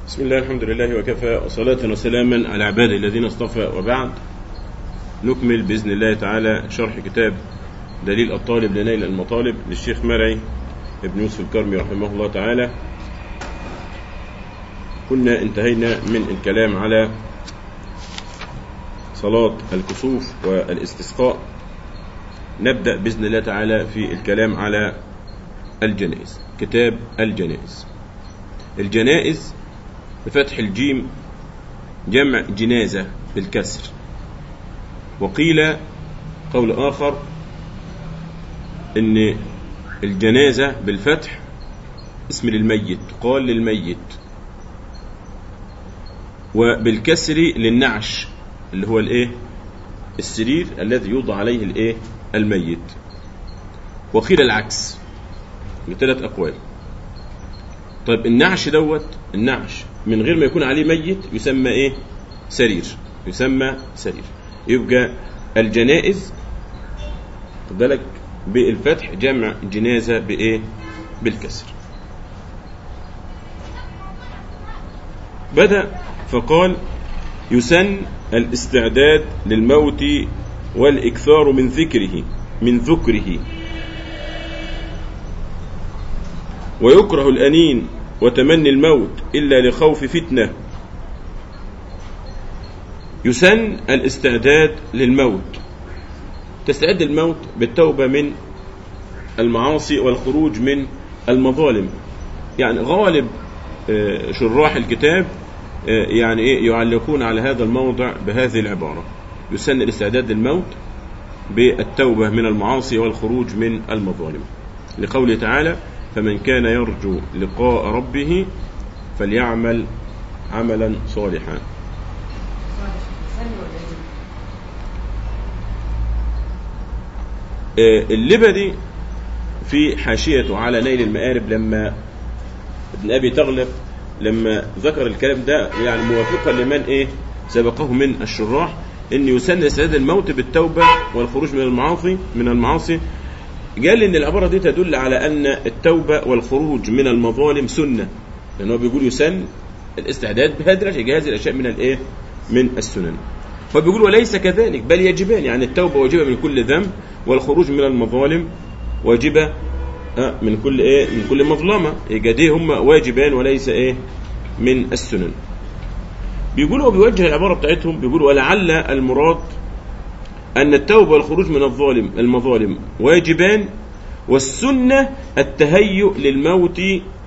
بسم الله الحمد لله وكفى وصلاة وسلاما على عباده الذين اصطفى وبعد نكمل بإذن الله تعالى شرح كتاب دليل الطالب لنيل المطالب للشيخ مرعي ابن يوسف الكرمي رحمه الله تعالى كنا انتهينا من الكلام على صلاة الكسوف والاستسقاء نبدأ بإذن الله تعالى في الكلام على الجنائز كتاب الجنائز الجنائز بفتح الجيم جمع جنازة بالكسر وقيل قول آخر إن الجنازة بالفتح اسم للميت قال للميت وبالكسر للنعش اللي هو الايه السرير الذي يوضع عليه الايه الميت وقيل العكس بثلاث اقوال طيب النعش دوت النعش من غير ما يكون عليه ميت يسمى ايه سرير يسمى سرير يبقى الجنائز خد بالك بالفتح جمع جنازه بايه بالكسر بدا فقال يسن الاستعداد للموت والاكثار من ذكره من ذكره ويكره الانين وتمني الموت إلا لخوف فتنة يسن الاستعداد للموت تستعد الموت بالتوبة من المعاصي والخروج من المظالم يعني غالب شراح الكتاب يعني ايه يعلقون على هذا الموضع بهذه العبارة يسن الاستعداد للموت بالتوبة من المعاصي والخروج من المظالم لقوله تعالى فمن كان يرجو لقاء ربه فليعمل عملا صالحا اللبدي في حاشيته على نيل المآرب لما ابن أبي تغلب لما ذكر الكلام ده يعني موافقا لمن ايه سبقه من الشراح ان يسن استعداد الموت بالتوبه والخروج من المعاصي من المعاصي قال ان العباره دي تدل على ان التوبه والخروج من المظالم سنه لان هو بيقول يسن الاستعداد بهذه هذه الاشياء من الايه من السنن فبيقول وليس كذلك بل يجبان يعني التوبه واجبه من كل ذنب والخروج من المظالم واجبه من كل ايه من كل مظلمه يبقى دي هم واجبان وليس ايه من السنن بيقولوا بيوجه العباره بتاعتهم بيقولوا ولعل المراد أن التوبة والخروج من الظالم المظالم واجبان والسنة التهيؤ للموت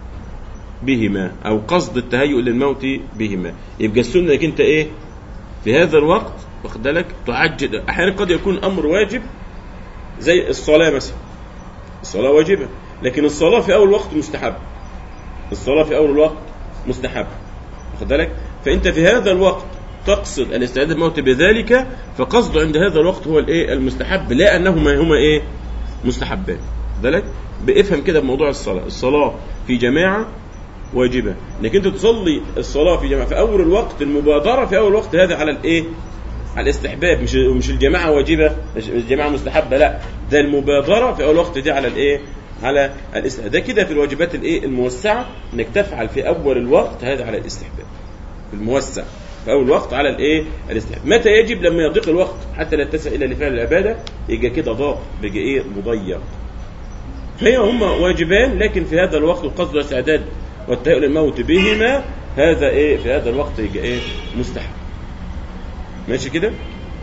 بهما أو قصد التهيؤ للموت بهما يبقى السنة انك أنت إيه في هذا الوقت واخد بالك تعجل أحيانا قد يكون أمر واجب زي الصلاة مثلا الصلاة واجبة لكن الصلاة في أول وقت مستحب الصلاة في أول الوقت مستحب واخد بالك فأنت في هذا الوقت تقصد الاستعداد الموت بذلك فقصده عند هذا الوقت هو الايه المستحب لا انهما هما ايه مستحبان ذلك بافهم كده بموضوع الصلاه الصلاه في جماعه واجبه انك انت تصلي الصلاه في جماعه في اول الوقت المبادره في اول الوقت هذا على الايه على الاستحباب مش مش الجماعه واجبه مش الجماعه مستحبه لا ده المبادره في اول الوقت دي على الايه على الاستحباب ده كده في الواجبات الايه الموسعه انك تفعل في اول الوقت هذا على الاستحباب الموسع في اول وقت على الايه الاستحباب متى يجب لما يضيق الوقت حتى لا يتسع الا لفعل العباده يبقى كده ضاق بقى ايه مضيق فهي هما واجبان لكن في هذا الوقت القصد والاستعداد والتهيؤ للموت بهما هذا ايه في هذا الوقت يبقى ايه مستحب ماشي كده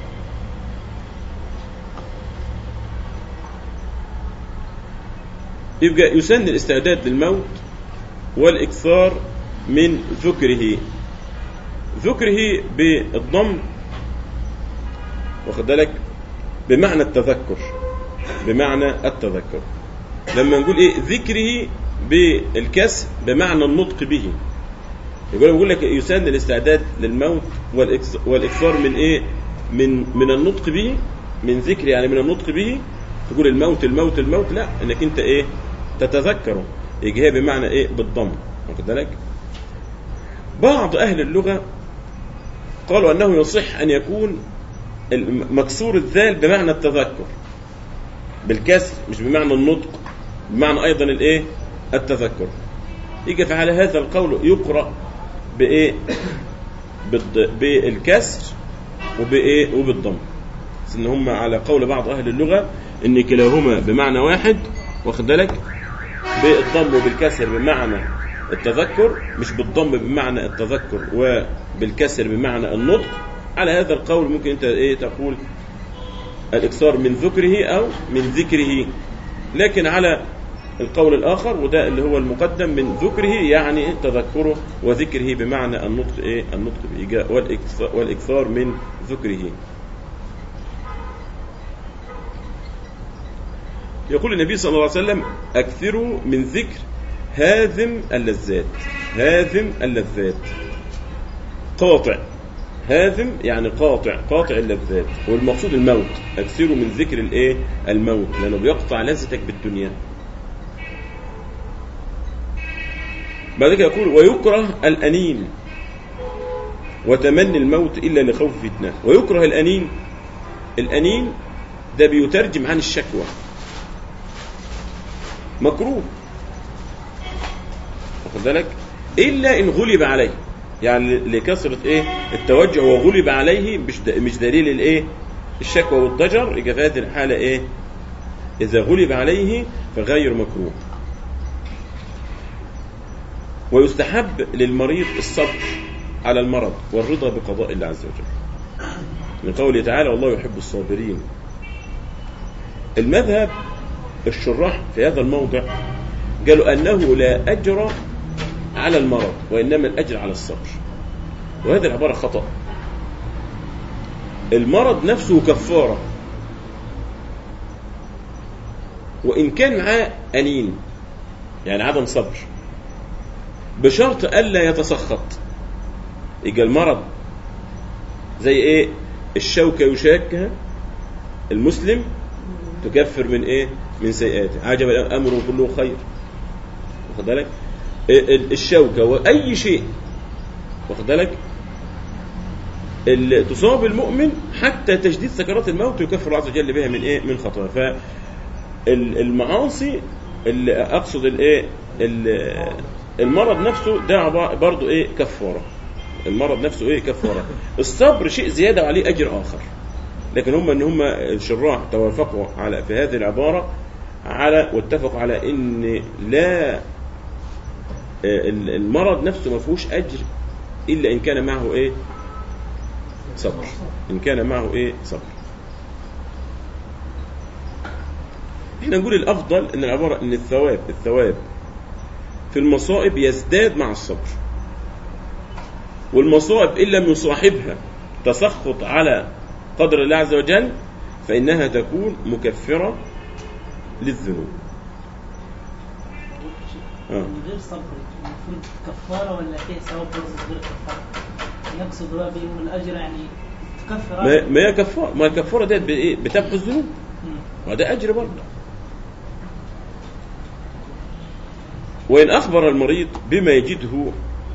يبقى يسن الاستعداد للموت والاكثار من ذكره ذكره بالضم واخد بالك بمعنى التذكر بمعنى التذكر لما نقول ايه ذكره بالكسر بمعنى النطق به يقول بيقول لك يسن الاستعداد للموت والاكثار من ايه من من النطق به من ذكر يعني من النطق به تقول الموت الموت الموت لا انك انت ايه تتذكره يجي هي بمعنى ايه بالضم واخد بالك بعض اهل اللغه قالوا أنه يصح أن يكون مكسور الذال بمعنى التذكر بالكسر مش بمعنى النطق بمعنى أيضا الإيه التذكر يجي فعلى هذا القول يقرأ بايه بالض- بالكسر وبايه وبالضم بس ان هم على قول بعض اهل اللغه ان كلاهما بمعنى واحد واخد بالك بالضم وبالكسر بمعنى التذكر مش بالضم بمعنى التذكر وبالكسر بمعنى النطق على هذا القول ممكن انت ايه تقول الاكثار من ذكره او من ذكره لكن على القول الاخر وده اللي هو المقدم من ذكره يعني تذكره وذكره بمعنى النطق ايه النطق بإيجاء والإكثار, والاكثار من ذكره يقول النبي صلى الله عليه وسلم اكثروا من ذكر هاذم اللذات هاذم اللذات قاطع هاذم يعني قاطع قاطع اللذات والمقصود الموت اكثروا من ذكر الايه الموت لانه بيقطع لذتك بالدنيا بعد كده يقول ويكره الانين وتمني الموت الا لخوف فتنه ويكره الانين الانين ده بيترجم عن الشكوى مكروه واخد بالك الا ان غلب عليه يعني لكثره ايه التوجه وغلب عليه مش د- مش دليل الايه الشكوى والضجر يبقى في هذه الحاله ايه اذا غلب عليه فغير مكروه ويستحب للمريض الصبر على المرض والرضا بقضاء الله عز وجل من قوله تعالى والله يحب الصابرين المذهب الشراح في هذا الموضع قالوا أنه لا أجر على المرض وإنما الأجر على الصبر وهذه العبارة خطأ المرض نفسه كفارة وإن كان معاه أنين يعني عدم صبر بشرط ألا يتسخط يبقى المرض زي إيه الشوكة يشاكها المسلم تكفر من إيه من سيئاته عجب الأمر كله خير واخد بالك ال- ال- الشوكة وأي شيء واخد بالك ال- تصاب المؤمن حتى تشديد سكرات الموت يكفر الله عز وجل بها من ايه من خطايا فالمعاصي اللي اقصد الايه ال- المرض نفسه ده عبا- برضه ايه كفاره المرض نفسه ايه كفاره الصبر شيء زياده وعليه اجر اخر لكن هم ان هم الشراح توافقوا على في هذه العباره على واتفقوا على ان لا ال- المرض نفسه ما فيهوش اجر الا ان كان معه ايه صبر ان كان معه ايه صبر احنا نقول الافضل ان العباره ان الثواب الثواب في المصائب يزداد مع الصبر والمصائب ان لم يصاحبها تسخط على قدر الله عز وجل فانها تكون مكفره للذنوب آه. من غير صبر المفروض كفاره ولا فيه ثواب برضه غير كفاره؟ يقصد بقى بيقول الاجر يعني تكفر ما ما هي كفاره ما الكفاره ديت بايه بتمحو الذنوب مم. وده اجر برضه وان اخبر المريض بما يجده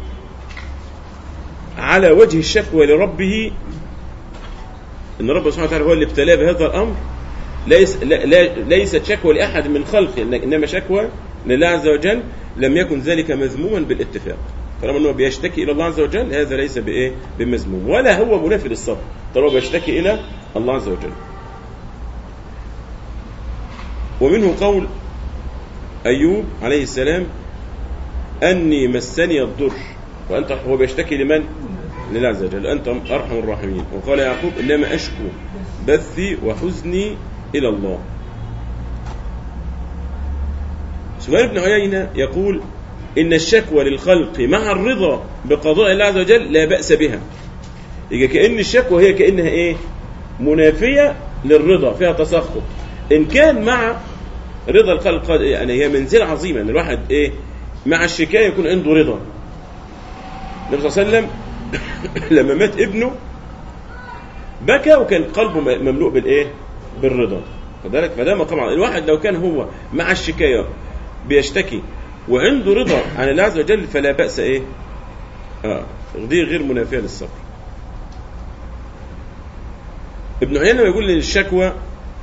على وجه الشكوى لربه ان رب سبحانه وتعالى هو اللي ابتلاه بهذا الامر ليس لا لا ليست شكوى لاحد من خلقه إن- انما شكوى لله عز وجل لم يكن ذلك مذموما بالاتفاق طالما انه بيشتكي الى الله عز وجل هذا ليس بايه بمذموم ولا هو منافي للصبر طالما بيشتكي الى الله عز وجل ومنه قول أيوب عليه السلام أني مسني الضر وأنت هو بيشتكي لمن؟ لله عز وجل أنت أرحم الراحمين وقال يعقوب إنما أشكو بثي وحزني إلى الله سفيان بن عيينة يقول إن الشكوى للخلق مع الرضا بقضاء الله عز وجل لا بأس بها يبقى كأن الشكوى هي كأنها إيه؟ منافية للرضا فيها تسخط إن كان مع رضا الخلق قد- يعني هي منزلة عظيمة ان الواحد ايه مع الشكاية يكون عنده رضا النبي صلى الله عليه وسلم لما مات ابنه بكى وكان قلبه م- مملوء بالايه بالرضا فذلك فده مقام عظيم. الواحد لو كان هو مع الشكاية بيشتكي وعنده رضا عن الله عز وجل فلا بأس ايه اه دي غير منافية للصبر ابن عيينة يقول ان الشكوى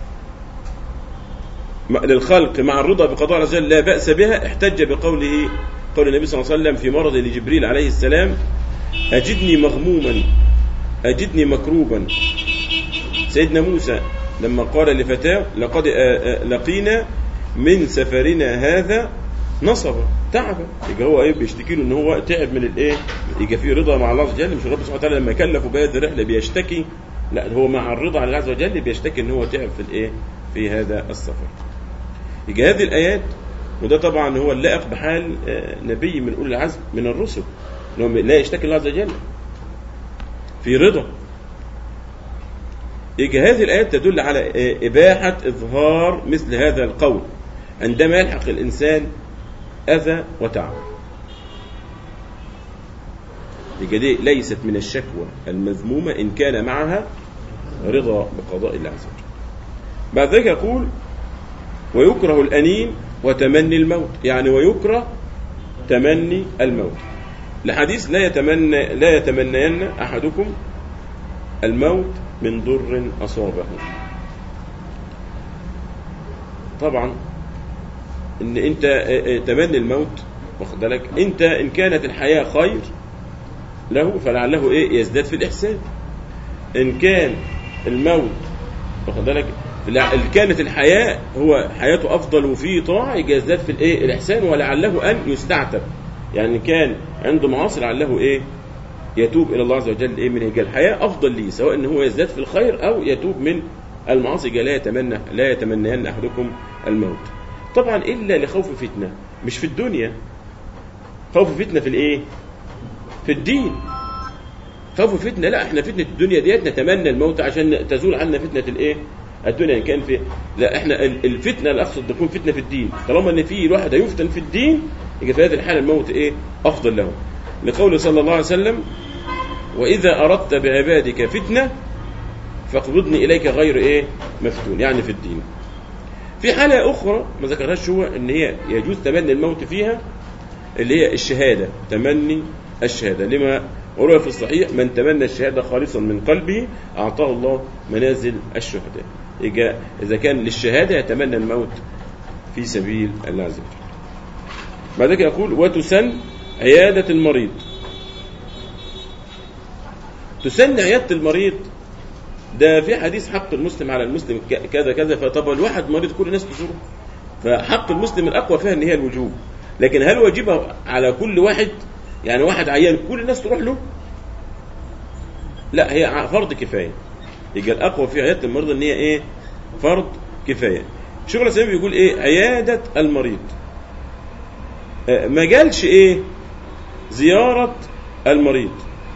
للخلق مع الرضا بقضاء الله عز وجل لا بأس بها احتج بقوله قول النبي صلى الله عليه وسلم في مرض لجبريل عليه السلام أجدني مغموما أجدني مكروبا سيدنا موسى لما قال لفتاه لقد آه، آه، لقينا من سفرنا هذا نصبا تعبا يبقى هو ايه بيشتكي له ان هو تعب من الايه يبقى في رضا مع الله عز وجل مش رب سبحانه وتعالى لما كلفه بهذه الرحله بيشتكي لا هو مع الرضا عن الله عز وجل بيشتكي ان هو تعب في الايه في هذا السفر يبقى هذه الايات وده طبعا هو اللائق بحال آه، نبي من اولي العزم من الرسل ان هو لا يشتكي الله عز وجل في رضا يبقى هذه الآيات تدل على آه، إباحة إظهار مثل هذا القول عندما يلحق الإنسان أذى وتعب يبقى دي ليست من الشكوى المذمومة إن كان معها رضا بقضاء الله عز وجل بعد ذلك يقول ويكره الأنين وتمني الموت يعني ويكره تمني الموت الحديث لا يتمنى لا يتمنين أحدكم الموت من ضر أصابه طبعا ان انت اه، اه، تمني الموت واخد بالك انت ان كانت الحياه خير له فلعله ايه يزداد في الاحسان ان كان الموت واخد بالك لا- إن كانت الحياه هو حياته افضل وفيه طاعه يبقى يزداد في الايه الاحسان ولعله ان يستعتب يعني إن كان عنده معاصي لعله ايه يتوب الى الله عز وجل ايه من يبقى الحياه افضل ليه سواء ان هو يزداد في الخير او يتوب من المعاصي يبقى لا يتمنى لا يتمنين احدكم الموت طبعا الا لخوف فتنه مش في الدنيا خوف فتنه في الايه في الدين خوف فتنه لا احنا فتنه الدنيا ديت نتمنى الموت عشان تزول عنا فتنه الايه الدنيا ان كان في لا احنا ال- الفتنه اللي اقصد تكون فتنه في الدين طالما ان في واحد هيفتن في الدين يبقى في هذه الحاله الموت ايه افضل له لقوله صلى الله عليه وسلم واذا اردت بعبادك فتنه فاقبضني اليك غير ايه مفتون يعني في الدين في حالة أخرى ما ذكرهاش هو إن هي يجوز تمني الموت فيها اللي هي الشهادة تمني الشهادة لما وروي في الصحيح من تمنى الشهادة خالصا من قلبه أعطاه الله منازل الشهداء إجا- إذا كان للشهادة يتمنى الموت في سبيل الله عز وجل بعد كده يقول وتسن عيادة المريض تسن عيادة المريض ده في حديث حق المسلم على المسلم ك- كذا كذا فطب الواحد مريض كل الناس تزوره فحق المسلم الاقوى فيها ان هي الوجوب لكن هل واجبها على كل واحد يعني واحد عيان كل الناس تروح له لا هي ع- فرض كفايه يبقى الاقوى في عياده المريض ان هي ايه فرض كفايه شغل الاسلام بيقول ايه عياده المريض آه، ما جالش ايه زياره المريض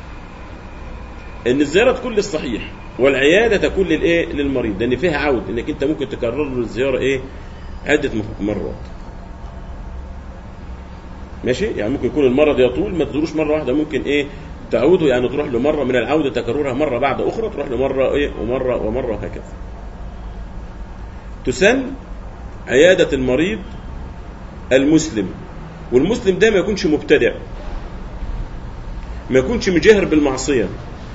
ان الزياره تكون للصحيح والعياده تكون للايه للمريض لان فيها عود انك انت ممكن تكرر له الزياره ايه عده م- مرات ماشي يعني ممكن يكون المرض يطول ما تزوروش مره واحده ممكن ايه تعوده يعني تروح له مره من العوده تكررها مره بعد اخرى تروح له مره ايه ومره ومره وهكذا تسن عياده المريض المسلم والمسلم ده ما يكونش مبتدع ما يكونش مجاهر بالمعصيه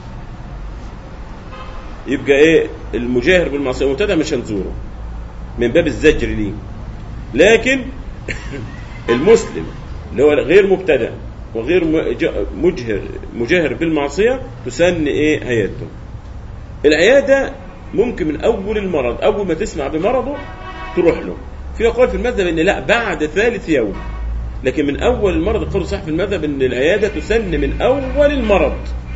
يبقى ايه المجاهر بالمعصيه المبتدع مش هنزوره من باب الزجر ليه لكن المسلم اللي هو غير مبتدع وغير مج- مجهر مجاهر بالمعصيه تسن ايه عيادته العياده ممكن من اول المرض اول ما تسمع بمرضه تروح له في اقوال في المذهب ان لا بعد ثالث يوم لكن من اول المرض القول صح في المذهب ان العياده تسن من اول المرض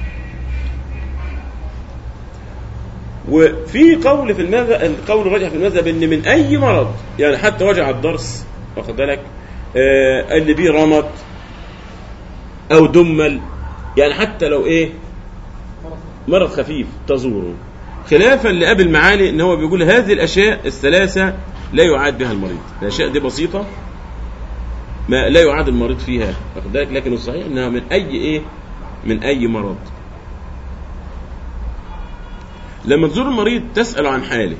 وفي قول في المذهب القول الراجح في المذهب ان من اي مرض يعني حتى وجع الضرس واخد بالك آه اللي بيه رمد او دمل يعني حتى لو ايه مرض خفيف تزوره خلافا لابي المعالي ان هو بيقول هذه الاشياء الثلاثه لا يعاد بها المريض الاشياء دي بسيطه ما لا يعاد المريض فيها واخد بالك لكن الصحيح انها من اي ايه من اي مرض لما تزور المريض تسأل عن حاله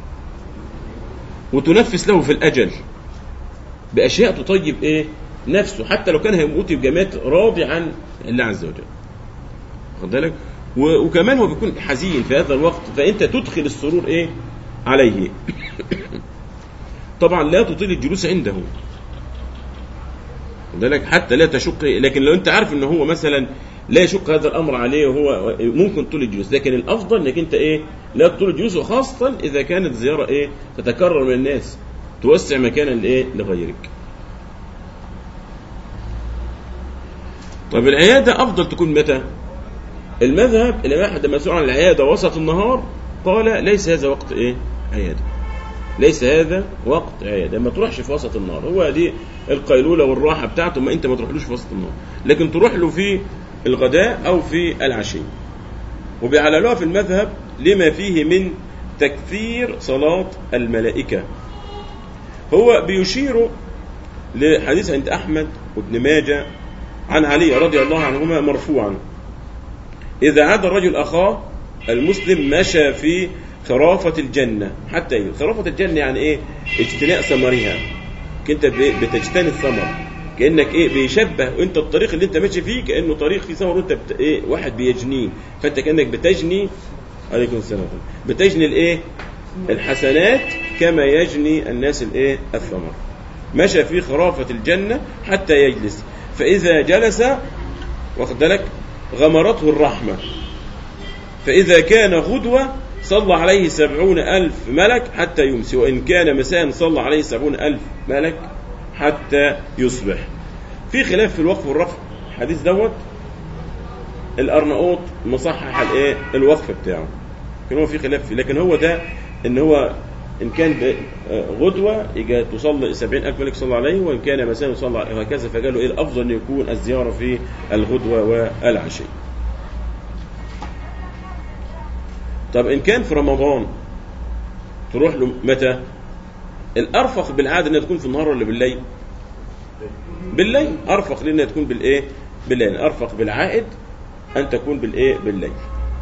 وتنفس له في الأجل بأشياء تطيب إيه نفسه حتى لو كان هيموت يبقى مات راضي عن الله عز وجل واخد بالك و- وكمان هو بيكون حزين في هذا الوقت فأنت تدخل السرور إيه عليه طبعا لا تطيل الجلوس عنده ذلك حتى لا تشق لكن لو انت عارف ان هو مثلا لا يشق هذا الامر عليه وهو ممكن طول الجلوس لكن الافضل انك انت ايه لا طول الجلوس وخاصه اذا كانت زياره ايه تتكرر من الناس توسع مكانا لايه لغيرك طب العياده افضل تكون متى المذهب الامام احمد لما سئل عن العياده وسط النهار قال ليس هذا وقت ايه عياده ليس هذا وقت عياده ما تروحش في وسط النهار هو دي القيلوله والراحه بتاعته ما انت ما تروحلوش في وسط النهار لكن تروح له في الغداء او في العشي وبيعللوها في المذهب لما فيه من تكثير صلاه الملائكه هو بيشير لحديث عند احمد وابن ماجه عن علي رضي الله عنهما مرفوعا اذا عاد الرجل اخاه المسلم مشى في خرافة الجنة حتى ايه خرافة الجنة يعني ايه اجتناء ثمرها انت بتجتني الثمر كانك ايه بيشبه انت الطريق اللي انت ماشي فيه كانه طريق فيه ثمر وانت بت... ايه واحد بيجنيه فانت كانك بتجني عليكم السلام بتجني الايه الحسنات كما يجني الناس الايه الثمر مشى في خرافة الجنة حتى يجلس فإذا جلس واخد بالك غمرته الرحمة فإذا كان غدوة صلى عليه سبعون ألف ملك حتى يمسي وإن كان مساء صلى عليه سبعون ألف ملك حتى يصبح في خلاف في الوقف والرفع حديث دوت الأرناؤوط مصحح الايه الوقف بتاعه كان هو في خلاف فيه لكن هو ده ان هو ان كان غدوة يجي تصلي سبعين ألف ملك صلى عليه وإن كان مساء يصلى وهكذا فقالوا إيه الأفضل أن يكون الزيارة في الغدوة والعشي طب إن كان في رمضان تروح له متى الأرفق بالعادة أنها تكون في النهار ولا بالليل بالليل أرفق لأنها تكون بالإيه بالليل أرفق بالعائد أن تكون بالإيه بالليل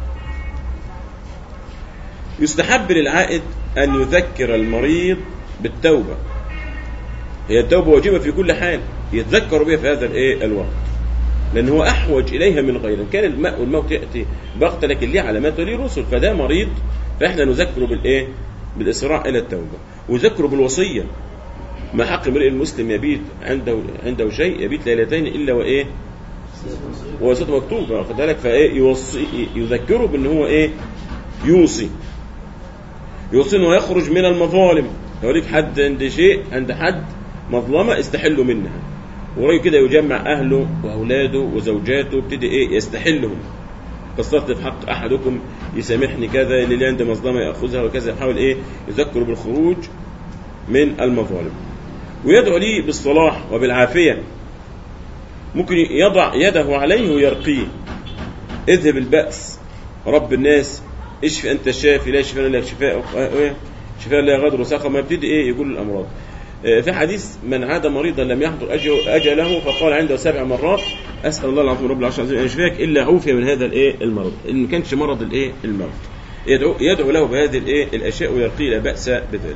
يستحب للعائد أن يذكر المريض بالتوبة هي التوبة واجبة في كل حال يتذكر بها في هذا الإيه الوقت لأن هو أحوج إليها من غيره كان الماء والموت يأتي بغتة لكن ليه علامات وليه رسل فده مريض فإحنا نذكره بالإيه بالإسراع إلى التوبة ويذكره بالوصية ما حق امرئ المسلم يبيت عنده عنده شيء يبيت ليلتين إلا وإيه ووصيته مكتوبة واخد بالك فإيه يوصي يذكره بأن هو إيه يوصي يوصي انه يخرج من المظالم يوريك حد عند شيء عند حد مظلمة استحلوا منها ورايه كده يجمع أهله وأولاده وزوجاته وابتدي إيه يستحلهم قصرت في حق أحدكم يسامحني كذا اللي عنده مظلمة يأخذها وكذا يحاول إيه يذكر بالخروج من المظالم ويدعو لي بالصلاح وبالعافية ممكن يضع يده عليه ويرقيه اذهب البأس رب الناس اشفي انت الشافي لا يشفي الا شفاء شفاء لا يغادر سقما يبتدي ايه يقول الامراض في حديث من عاد مريضا لم يحضر اجله فقال عنده سبع مرات اسال الله العظيم رب العرش العظيم ان يشفيك الا عوفي من هذا الايه المرض ان ما كانش مرض الايه الموت يدعو يدعو له بهذه الايه الاشياء ويرقي لا باس بذلك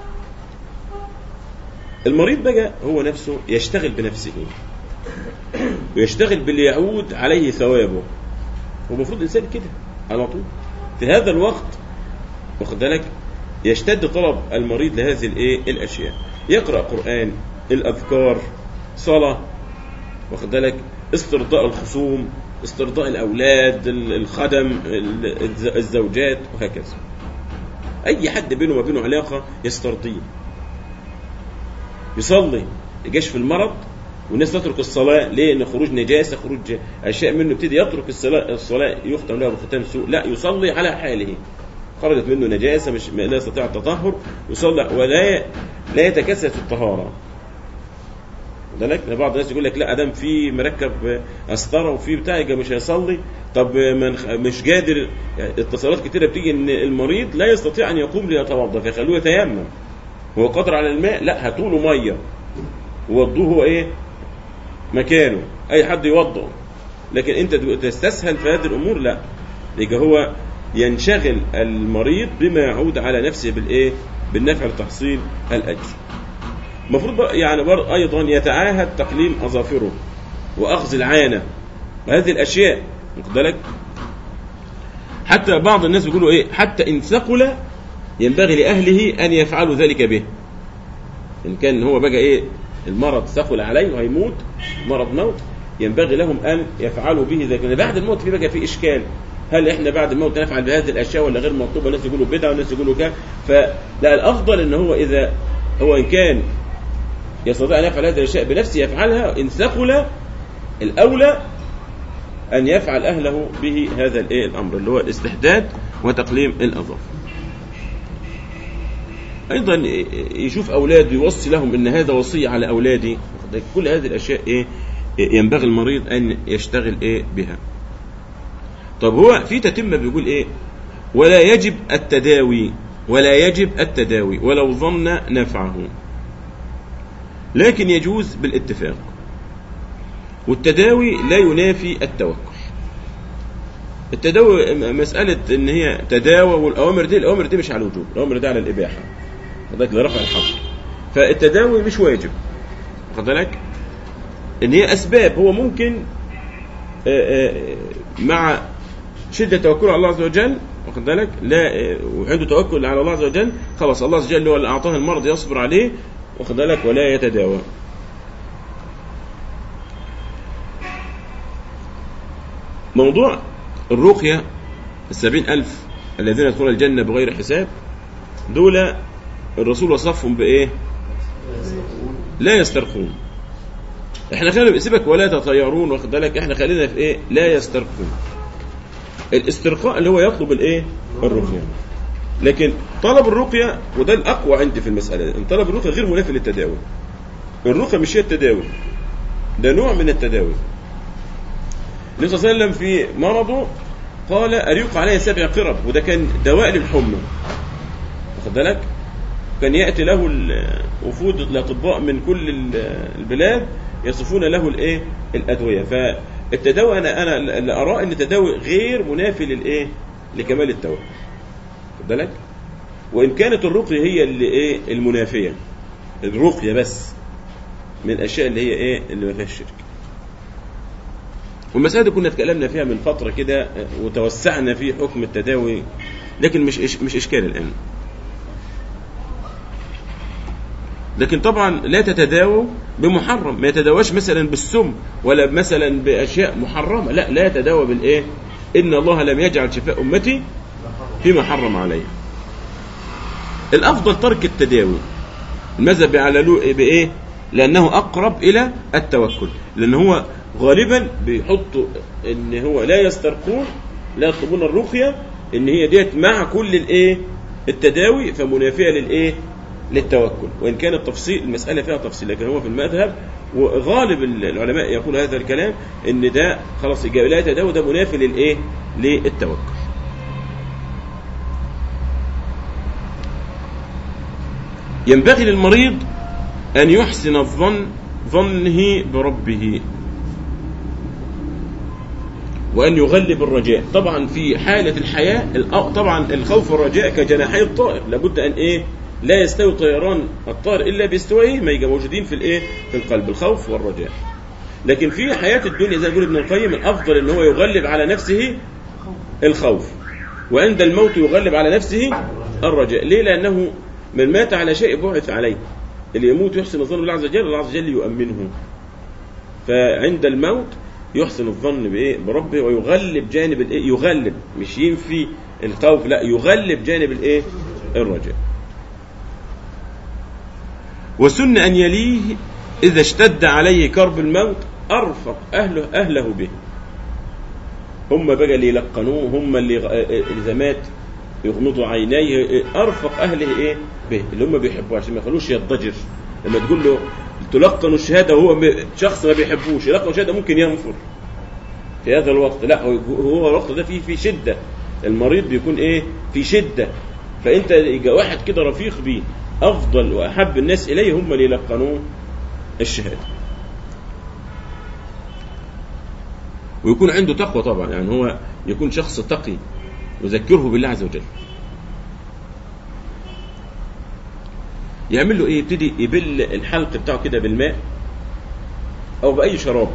المريض بقى هو نفسه يشتغل بنفسه ويشتغل باللي يعود عليه ثوابه هو المفروض الانسان كده على طول في هذا الوقت واخد بالك يشتد طلب المريض لهذه الايه الاشياء يقرا قران الاذكار صلاه واخد بالك استرضاء الخصوم استرضاء الاولاد الخدم الزوجات وهكذا اي حد بينه وبينه علاقه يسترضيه يصلي يجيش في المرض والناس تترك الصلاة ليه؟ إن خروج نجاسة خروج أشياء منه يبتدي يترك الصلاة الصلاة يختم له بختام سوء، لا يصلي على حاله. خرجت منه نجاسة مش لا يستطيع التطهر يصلي ولا لا يتكسل في الطهارة. ذلك بعض الناس يقول لك لا ادام في مركب قسطره وفي بتاع يبقى مش هيصلي طب من مش قادر يعني اتصالات كتيره بتيجي ان المريض لا يستطيع ان يقوم ليتوضا فيخلوه يتيمم هو قادر على الماء لا هاتوا له ميه ووضوه هو ايه مكانه اي حد يوضع لكن انت تستسهل في هذه الامور لا يبقى هو ينشغل المريض بما يعود على نفسه بالايه بالنفع لتحصيل الاجر المفروض يعني بر ايضا يتعاهد تقليم اظافره واخذ العانه وهذه الاشياء واخد بالك حتى بعض الناس بيقولوا ايه حتى ان ثقل ينبغي لاهله ان يفعلوا ذلك به ان كان هو بقى ايه المرض ثقل عليه وهيموت مرض موت ينبغي لهم ان يفعلوا به ذلك لأن بعد الموت في بقى في اشكال هل احنا بعد الموت نفعل بهذه الاشياء ولا غير مطلوبه الناس يقولوا بدعه والناس يقولوا كذا فلا الافضل ان هو اذا هو ان كان يستطيع ان يفعل هذه الاشياء بنفسه يفعلها ان ثقل الاولى ان يفعل اهله به هذا الايه الامر اللي هو الاستحداد وتقليم الاظافر ايضا يشوف اولاده يوصي لهم ان هذا وصيه على اولادي كل هذه الاشياء ايه ينبغي المريض ان يشتغل ايه بها طب هو في تتمه بيقول ايه ولا يجب التداوي ولا يجب التداوي ولو ظن نفعه لكن يجوز بالاتفاق والتداوي لا ينافي التوكل التداوي مسألة إن هي تداوى والأوامر دي الأوامر دي مش على الوجوب الأوامر دي على الإباحة خدك لرفع الحظر فالتداوي مش واجب خد بالك إن هي أسباب هو ممكن آآ آآ مع شدة توكله على الله عز وجل واخد بالك لا وعنده توكل على الله عز وجل خلاص الله عز وجل هو اللي أعطاه المرض يصبر عليه واخد بالك ولا يتداوى موضوع الرقية السبعين ألف الذين يدخلون الجنة بغير حساب دول الرسول وصفهم بإيه لا يسترقون احنا خلينا سيبك ولا تطيرون واخد بالك احنا خلينا في ايه لا يسترقون الاسترقاء اللي هو يطلب الايه الرقية لكن طلب الرقية وده الأقوى عندي في المسألة ان طلب الرقية غير منافي للتداوي الرقية مش هي التداوي ده نوع من التداوي النبي صلى الله عليه وسلم في مرضه قال أريق عليه سبع قرب وده كان دواء للحمى واخد بالك كان يأتي له وفود الأطباء من كل البلاد يصفون له الايه الأدوية فالتداوي أنا أنا اللي أراه أن التداوي غير منافي للإيه لكمال التوكل واخد بالك وإن كانت الرقية هي اللي إيه المنافية الرقية بس من الأشياء اللي هي إيه اللي ما فيهاش شرك والمسألة دي كنا اتكلمنا فيها من فترة كده وتوسعنا في حكم التداوي لكن مش إش مش إشكال الآن لكن طبعا لا تتداووا بمحرم ما يتداواش مثلا بالسم ولا مثلا بأشياء محرمة لا لا يتداوى بالإيه إن الله لم يجعل شفاء أمتي فيما حرم عليه الأفضل ترك التداوي المذهب على بإيه لأنه أقرب إلى التوكل لأن هو غالبا بيحطوا ان هو لا يسترقون لا يطلبون الرقيه ان هي ديت مع كل الايه التداوي فمنافيه للايه للتوكل وان كان التفصيل المساله فيها تفصيل لكن هو في المذهب وغالب العلماء يقول هذا الكلام ان ده خلاص لا يتداوي ده منافي للايه للتوكل ينبغي للمريض ان يحسن الظن ظنه بربه وأن يغلب الرجاء طبعا في حالة الحياة طبعا الخوف والرجاء كجناحي الطائر لابد أن إيه لا يستوي طيران الطائر إلا باستوائه ما يبقى موجودين في الإيه في القلب الخوف والرجاء لكن في حياة الدنيا زي ما يقول ابن القيم الأفضل أن هو يغلب على نفسه الخوف وعند الموت يغلب على نفسه الرجاء ليه لأنه من مات على شيء بعث عليه اللي يموت يحسن الظن بالله عز وجل الله عز وجل يؤمنه فعند الموت يحسن الظن بايه بربه ويغلب جانب الايه يغلب مش ينفي الخوف لا يغلب جانب الايه الرجاء وسن ان يليه اذا اشتد عليه كرب الموت ارفق اهله اهله به هم بقى اللي يلقنوه هم اللي اذا مات يغمضوا عينيه ارفق اهله ايه به اللي هم بيحبوه عشان ما يخلوش يضجر لما تقول له تلقن الشهادة وهو شخص ما بيحبوش يلقن الشهادة ممكن ينفر في هذا الوقت لا هو الوقت ده فيه في شدة المريض بيكون ايه في شدة فانت يجي واحد كده رفيق بيه افضل واحب الناس اليه هم اللي يلقنوه الشهادة ويكون عنده تقوى طبعا يعني هو يكون شخص تقي يذكره بالله عز وجل يعمل له ايه يبتدي يبل الحلق بتاعه كده بالماء او باي شراب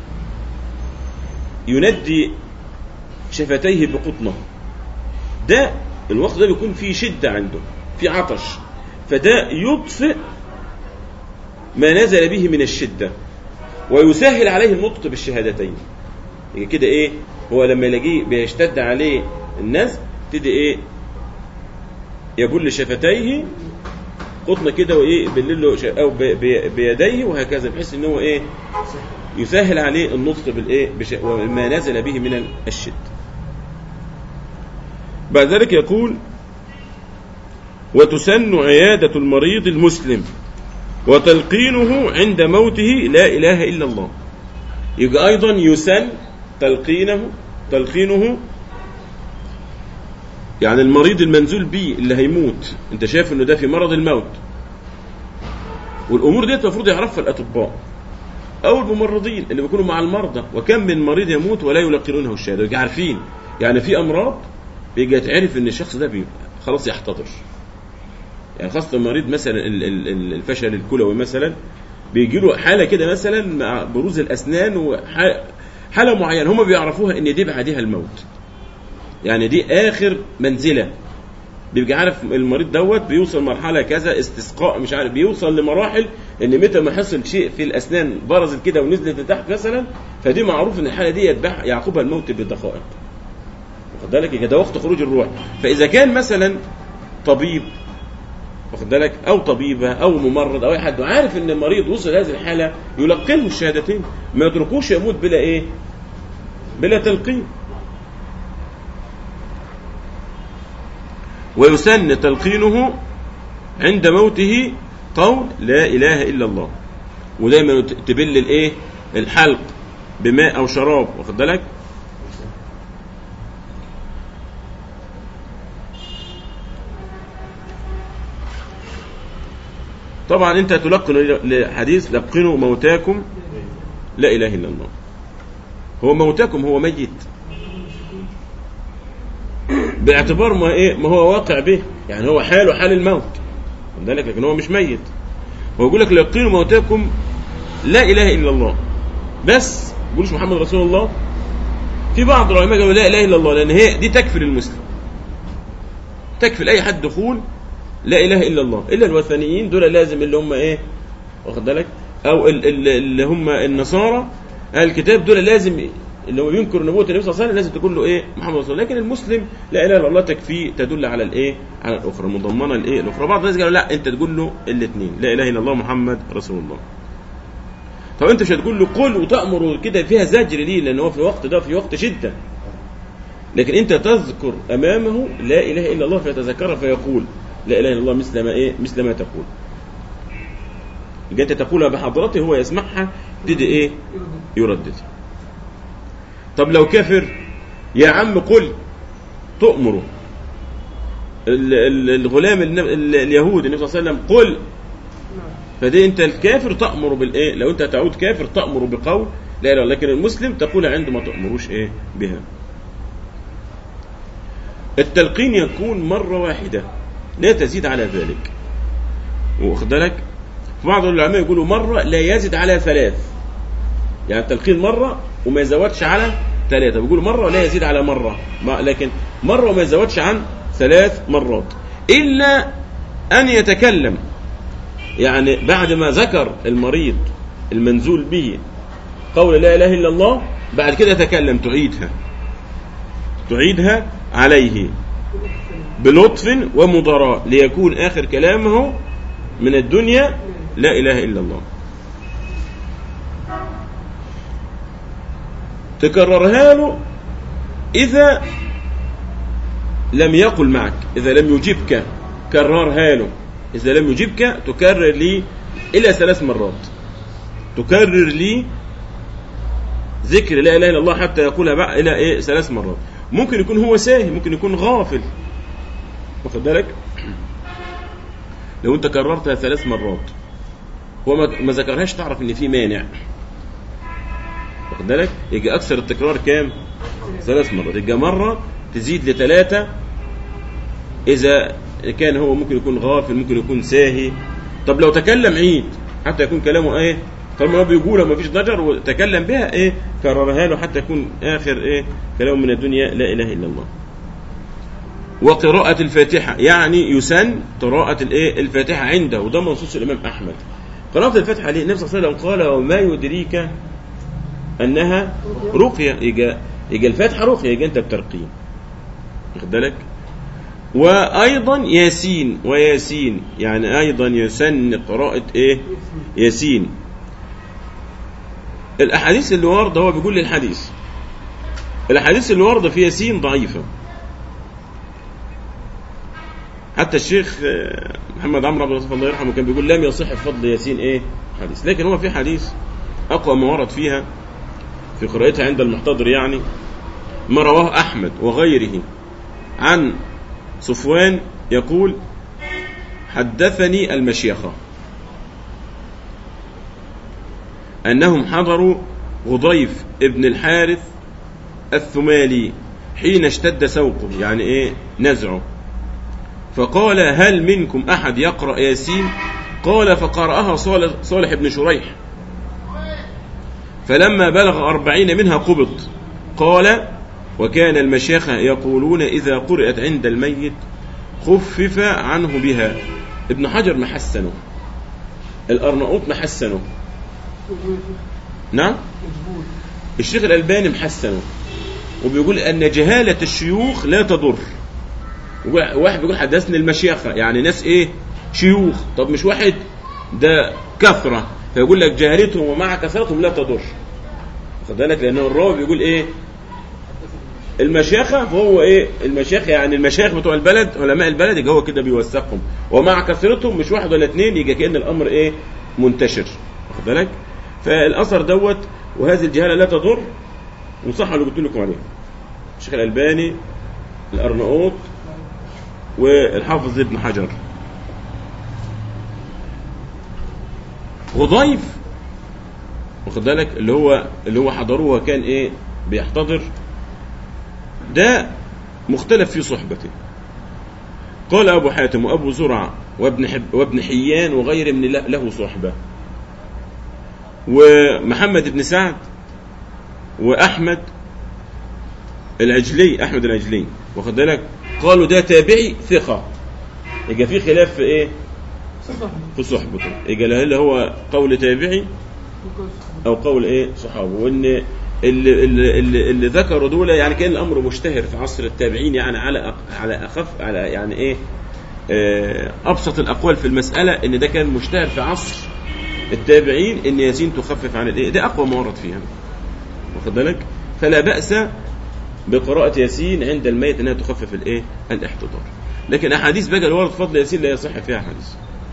يندي شفتيه بقطنه ده الوقت ده بيكون فيه شدة عنده في عطش فده يطفئ ما نزل به من الشدة ويسهل عليه النطق بالشهادتين يبقى كده ايه هو لما يلاقيه بيشتد عليه الناس تدي ايه يبل شفتيه قطن كده وايه يبلل له ش- او ب- ب- بيديه وهكذا بحيث ان هو ايه يسهل عليه النطق بالايه بش... وما نزل به من الشد بعد ذلك يقول وتسن عيادة المريض المسلم وتلقينه عند موته لا إله إلا الله يبقى أيضا يسن تلقينه تلقينه يعني المريض المنزول به اللي هيموت انت شايف انه ده في مرض الموت والامور دي المفروض يعرفها الاطباء او الممرضين اللي بيكونوا مع المرضى وكم من مريض يموت ولا يلقنونه الشهاده يبقى عارفين يعني في امراض بيجي يتعرف ان الشخص ده بي خلاص يحتضر يعني خاصه مريض مثلا ال- ال- ال- الفشل الكلوي مثلا بيجي له حاله كده مثلا مع بروز الاسنان وحاله معينه هم بيعرفوها ان دي بعدها الموت يعني دي اخر منزله بيبقى عارف المريض دوت بيوصل مرحله كذا استسقاء مش عارف بيوصل لمراحل ان متى ما حصل شيء في الاسنان برزت كده ونزلت لتحت مثلا فدي معروف ان الحاله دي يتبع يعقبها الموت بدقائق واخد بالك يبقى ده وقت خروج الروح فاذا كان مثلا طبيب واخد بالك او طبيبه او ممرض او اي حد عارف ان المريض وصل هذه الحاله يلقنه الشهادتين ما يتركوش يموت بلا ايه بلا تلقين ويسن تلقينه عند موته قول لا اله الا الله ودايما تبل الايه الحلق بماء او شراب واخد بالك طبعا انت تلقن لحديث لقنوا موتاكم لا اله الا الله هو موتاكم هو ميت باعتبار ما ايه ما هو واقع به يعني هو حاله حال الموت خد بالك لكن هو مش ميت هو يقول لك لقنوا موتاكم لا اله الا الله بس ما يقولوش محمد رسول الله في بعض العلماء قالوا لا اله الا الله لان هي دي تكفي المسلم تكفي لاي حد دخول لا اله الا الله الا الوثنيين دول لازم اللي هم ايه واخد بالك او ال- ال- اللي هم النصارى اهل الكتاب دول لازم اللي هو ينكر نبوه النبي صلى الله عليه وسلم لازم تكون له ايه محمد رسول الله لكن المسلم لا اله الا الله تكفيه تدل على الايه على الاخرى مضمنه الايه الاخرى بعض الناس قالوا لا انت تقول له الاثنين لا اله الا الله محمد رسول الله طب انت مش هتقول له قل وتامر كده فيها زجر ليه لان هو في الوقت ده في وقت شده لكن انت تذكر امامه لا اله الا الله فيتذكرها فيقول لا اله الا الله مثل ما ايه مثل ما تقول يبقى انت تقولها بحضرته هو يسمعها يبتدي ايه يردد طب لو كافر يا عم قل تؤمره ال- ال- الغلام النب- ال- اليهودي النبي صلى الله عليه وسلم قل فدي انت الكافر تأمر بالايه لو انت تعود كافر تأمر بقول لا اله لكن المسلم تقولها عندما تأمروش ايه بها التلقين يكون مرة واحدة لا تزيد على ذلك واخد بالك بعض العلماء يقولوا مرة لا يزيد على ثلاث يعني التلقين مرة وما يزودش على ثلاثة بيقولوا مرة ولا يزيد على مرة ما لكن مرة وما يزودش عن ثلاث مرات إلا أن يتكلم يعني بعد ما ذكر المريض المنزول به قول لا إله إلا الله بعد كده يتكلم تعيدها تعيدها عليه بلطف ومضاراة ليكون آخر كلامه من الدنيا لا إله إلا الله تكررها له إذا لم يقل معك إذا لم يجبك كررها له إذا لم يجبك تكرر لي إلى ثلاث مرات تكرر لي ذكر لا إله إلا الله حتى يقولها بقى إلى إيه ثلاث مرات ممكن يكون هو ساهي ممكن يكون غافل واخد بالك لو انت كررتها ثلاث مرات هو ما ما ذكرهاش تعرف ان في مانع واخد بالك يجي اكثر التكرار كام ثلاث مرات يجي مره تزيد لثلاثه اذا كان هو ممكن يكون غافل ممكن يكون ساهي طب لو تكلم عيد حتى يكون كلامه ايه طالما هو بيقولها ما فيش ضجر وتكلم بها ايه كررها له حتى يكون اخر ايه كلامه من الدنيا لا اله الا الله وقراءة الفاتحة يعني يسن قراءة الايه الفاتحة عنده وده منصوص الإمام أحمد قراءة الفتح عليه النبي صلى الله عليه وسلم قال وما يدريك أنها رقية يجا يجا الفاتحة رقية يجا أنت بترقيه واخد بالك وأيضا ياسين وياسين يعني أيضا يسن قراءة إيه ياسين الأحاديث اللي واردة هو بيقول لي الحديث الأحاديث اللي واردة في ياسين ضعيفة حتى الشيخ آه، محمد عمرو عبد اللطيف الله يرحمه كان بيقول لم يصح في فضل ياسين ايه حديث لكن هو في حديث اقوى ما ورد فيها في قراءتها عند المحتضر يعني ما رواه احمد وغيره عن صفوان يقول حدثني المشيخة أنهم حضروا غضيف ابن الحارث الثمالي حين اشتد سوقه يعني ايه نزعه فقال هل منكم أحد يقرأ ياسين قال فقرأها صالح, صالح بن شريح فلما بلغ أربعين منها قبض قال وكان المشيخة يقولون إذا قرأت عند الميت خفف عنه بها ابن حجر محسنه الأرناؤوط محسنه نعم الشيخ الألباني محسنه وبيقول أن جهالة الشيوخ لا تضر واحد بيقول حدثني المشيخة يعني ناس ايه شيوخ طب مش واحد ده كثرة فيقول لك جهالتهم ومع كثرتهم لا تضر خد بالك لان الراوي بيقول ايه المشيخة فهو ايه المشيخة يعني المشايخ بتوع البلد علماء البلد يبقى هو كده بيوثقهم ومع كثرتهم مش واحد ولا اثنين يبقى كأن الامر ايه منتشر واخد بالك فالاثر دوت وهذه الجهالة لا تضر وصح اللي قلت لكم عليه الشيخ الالباني الارناؤوط والحافظ ابن حجر غضيف واخد بالك اللي هو اللي هو حضروه وكان ايه بيحتضر ده مختلف في صحبته قال ابو حاتم وابو زرع وابن حب وابن حيان وغير من له له صحبه ومحمد بن سعد واحمد العجلي احمد العجلي واخد بالك قالوا ده تابعي ثقة يبقى في خلاف في ايه في صحبته يبقى هل هو قول تابعي او قول ايه صحابه وان اللي, اللي, اللي, اللي ذكروا دول يعني كان الامر مشتهر في عصر التابعين يعني على أق- على اخف على يعني ايه آه، ابسط الاقوال في المساله ان ده كان مشتهر في عصر التابعين ان ياسين تخفف عن الايه ده اقوى ما ورد فيها واخد بالك فلا باس بقراءة ياسين عند الميت انها تخفف الايه؟ الاحتضار. لكن احاديث بقى اللي ورد فضل ياسين لا يصح فيها حديث.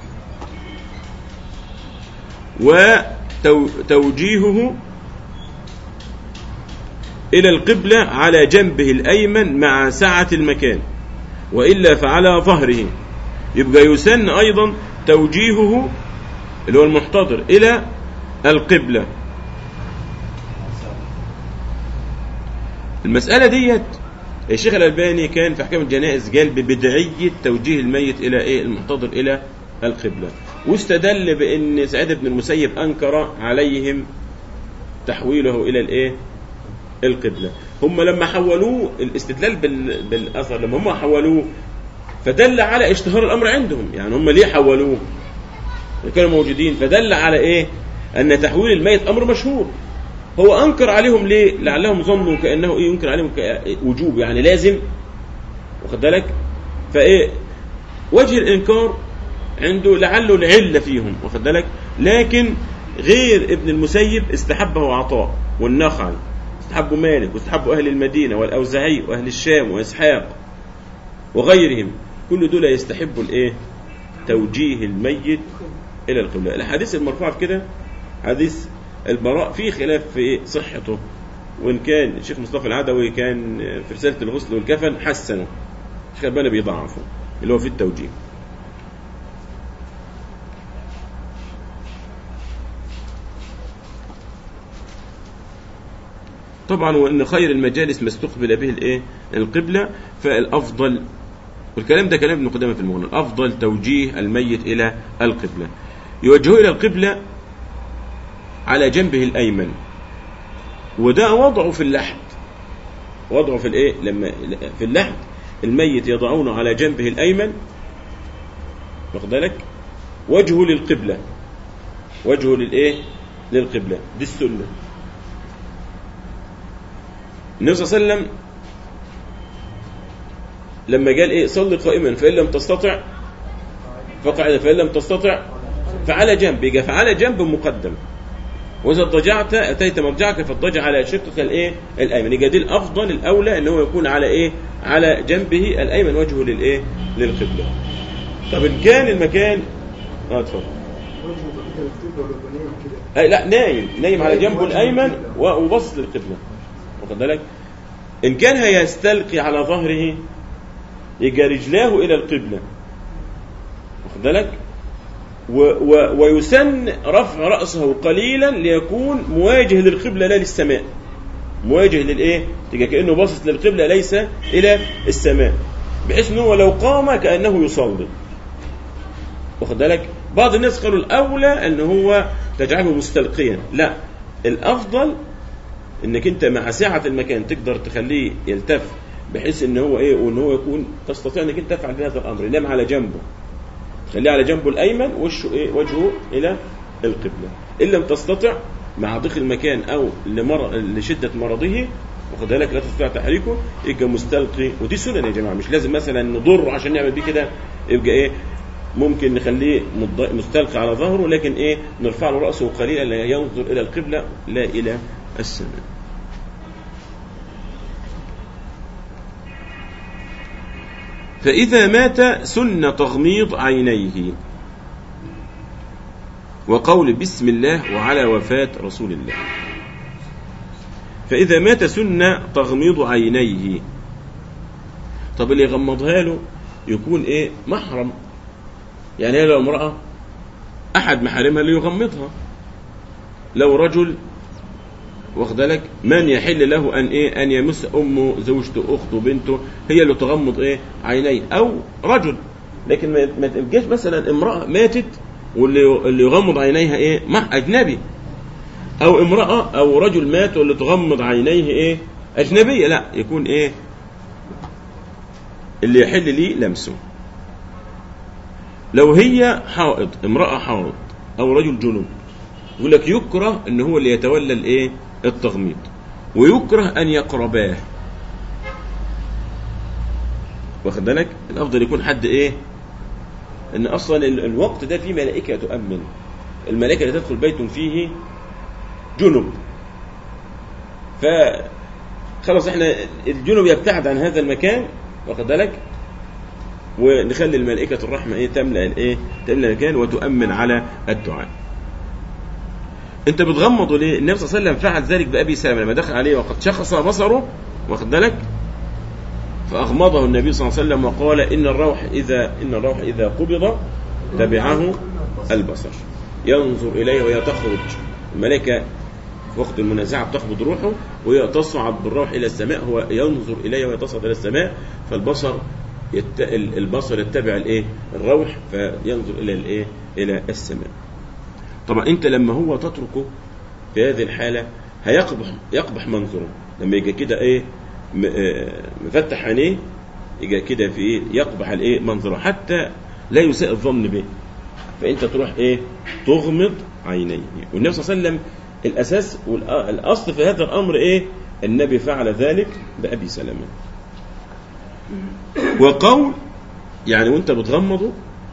وتوجيهه إلى القبلة على جنبه الأيمن مع سعة المكان وإلا فعلى ظهره يبقى يسن أيضا توجيهه اللي هو المحتضر إلى القبلة المسألة ديت الشيخ الألباني كان في أحكام الجنائز قال ببدعية توجيه الميت إلى إيه المحتضر إلى القبلة واستدل بأن سعيد بن المسيب أنكر عليهم تحويله إلى الإيه القبلة هم لما حولوه الاستدلال بال... بالأثر لما هم حولوه فدل على اشتهار الأمر عندهم يعني هم ليه حولوه كانوا موجودين فدل على إيه أن تحويل الميت أمر مشهور هو انكر عليهم ليه لعلهم ظنوا كانه ايه ينكر عليهم وجوب يعني لازم واخد بالك فايه وجه الانكار عنده لعله العله فيهم واخد بالك لكن غير ابن المسيب استحبه عطاء والنخعي استحبه مالك واستحبه اهل المدينه والاوزاعي واهل الشام واسحاق وغيرهم كل دول يستحبوا الايه توجيه الميت الى القبله الاحاديث المرفوعه في كده حديث البراء في خلاف في صحته وان كان الشيخ مصطفى العدوي كان في رساله الغسل والكفن حسنه الشيخ الباني بيضعفه اللي هو في التوجيه طبعا وان خير المجالس ما استقبل به الايه القبله فالافضل والكلام ده كلام ابن قدامه في المغنى الافضل توجيه الميت الى القبله يوجهه الى القبله على جنبه الايمن وده وضعه في اللحد وضعه في الايه لما في اللحد الميت يضعونه على جنبه الايمن واخد بالك وجهه للقبله وجهه للايه للقبلة دي السنة النبي صلى الله عليه وسلم لما قال ايه صلي قائما فان لم تستطع فقعد فان لم تستطع فعلى جنب يبقى فعلى جنب مقدم واذا اضطجعت اتيت مضجعك فاضطجع على شقك الايه الايمن يبقى دي الافضل الاولى ان هو يكون على ايه على جنبه الايمن وجهه للايه للقبله طب ان كان المكان اه اتفضل أي لا نايم نايم على جنبه الايمن و- وبص للقبله واخد بالك ان كان هيستلقي على ظهره يبقى رجلاه الى القبله واخد بالك و و ويسن رفع راسه قليلا ليكون مواجه للقبله لا للسماء مواجه للايه تبقى كانه باصص للقبله ليس الى السماء بحيث ان هو لو قام كانه يصلي واخد بالك بعض الناس قالوا الاولى ان هو تجعله مستلقيا لا الافضل انك انت مع سعه المكان تقدر تخليه يلتف بحيث ان هو ايه وان هو يكون تستطيع انك انت تفعل بهذا الامر ينام على جنبه خليه على جنبه الايمن وشه ايه وجهه الى القبله ان لم تستطع مع ضيق المكان او لمر... لشده مرضه واخد بالك لا تستطيع تحريكه يبقى مستلقي ودي سنن يا جماعه مش لازم مثلا نضر عشان نعمل بيه كده يبقى ايه ممكن نخليه مض- مستلقي على ظهره لكن ايه نرفع له راسه قليلا لا ينظر الى القبله لا الى السماء فإذا مات سن تغميض عينيه وقول بسم الله وعلى وفاة رسول الله فإذا مات سن تغميض عينيه طب اللي يغمضها له يكون ايه محرم يعني هي لو امرأة أحد محارمها اللي يغمضها لو رجل واخد بالك من يحل له ان ايه ان يمس امه زوجته اخته بنته هي اللي تغمض ايه عينيه او رجل لكن ما ما تبقاش مثلا امراه ماتت واللي اللي يغمض عينيها ايه مع اجنبي او امراه او رجل مات واللي تغمض عينيه ايه اجنبيه لا يكون ايه اللي يحل ليه لمسه لو هي حائض امراه حائض او رجل جنوب يقول لك يكره ان هو اللي يتولى الايه التغميض ويكره ان يقرباه واخد بالك الافضل يكون حد ايه ان اصلا ال- الوقت ده فيه ملائكه تؤمن الملائكه اللي تدخل بيت فيه جنب ف خلاص احنا الجنب يبتعد عن هذا المكان واخد بالك ونخلي الملائكه الرحمه ايه تملا الايه تملا المكان وتؤمن على الدعاء انت بتغمضه ليه؟ النبي صلى الله عليه وسلم فعل ذلك بابي سلمه لما دخل عليه وقد شخص بصره واخد بالك؟ فاغمضه النبي صلى الله عليه وسلم وقال ان الروح اذا ان الروح اذا قبض تبعه البصر ينظر اليه وهي تخرج الملائكه في وقت المنازعه بتقبض روحه وهي تصعد بالروح الى السماء هو ينظر اليه وهي تصعد الى السماء فالبصر يت... البصر يتبع الايه؟ الروح فينظر الى الايه؟ الى السماء. طبعا انت لما هو تتركه في هذه الحاله هيقبح يقبح منظره لما يجي كده ايه م- آه، مفتح عينيه يجي كده في ايه يقبح الايه منظره حتى لا يساء الظن به فانت تروح ايه تغمض عينيه والنبي صلى الله عليه وسلم الاساس والاصل في هذا الامر ايه النبي فعل ذلك بابي سلمه وقول يعني وانت بتغمضه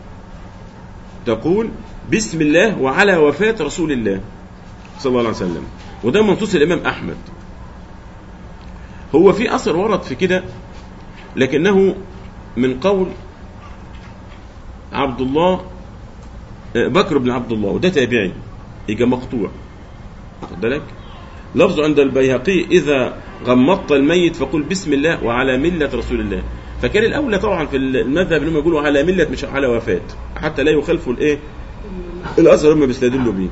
تقول بسم الله وعلى وفاة رسول الله صلى الله عليه وسلم وده منصوص الإمام أحمد هو في أثر ورد في كده لكنه من قول عبد الله آه، بكر بن عبد الله وده تابعي يجي مقطوع واخد بالك لفظ عند البيهقي إذا غمضت الميت فقل بسم الله وعلى ملة رسول الله فكان الأولى طبعا في المذهب انهم يقولوا على ملة مش على وفاة حتى لا يخالفوا الإيه الأثر هم بيستدلوا بيه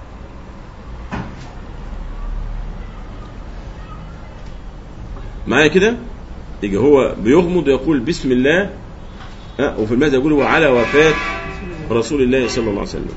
معايا كده يجي هو بيغمض يقول بسم الله أه وفي المذهب يقول وعلى وفاة رسول الله صلى الله عليه وسلم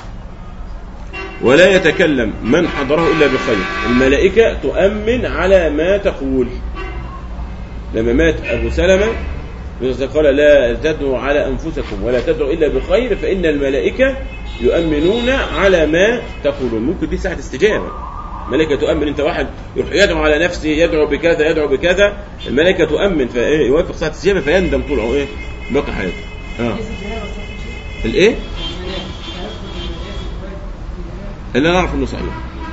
ولا يتكلم من حضره إلا بخير الملائكة تؤمن على ما تقول لما مات أبو سلمة قال لا تدعوا على أنفسكم ولا تدعوا إلا بخير فإن الملائكة يؤمنون على ما تقولون ممكن دي ساعة استجابة الملائكة تؤمن أنت واحد يروح يدعو على نفسه يدعو بكذا يدعو بكذا الملائكة تؤمن فيوافق ساعة استجابة فيندم طول عمره إيه باقي حياته آه. الإيه؟ اللي أنا أعرف إنه صحيح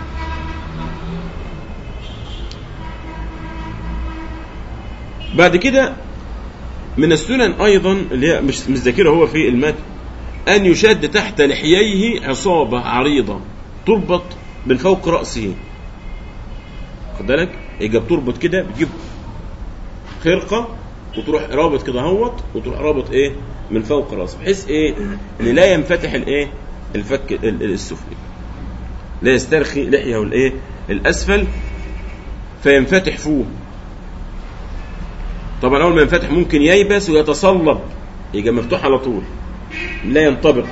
بعد كده من السنن ايضا اللي هي مش مش ذاكره هو في المتن ان يشد تحت لحييه عصابه عريضه تربط من فوق راسه خد بالك يجي بتربط كده بتجيب خرقه وتروح رابط كده اهوت وتروح رابط ايه من فوق راسه بحيث ايه ان لا ينفتح الايه الفك ال- ال- السفلي لا يسترخي لحيه الايه الاسفل فينفتح فوه طبعا اول ما ينفتح ممكن ييبس ويتصلب يبقى مفتوح على طول لا ينطبق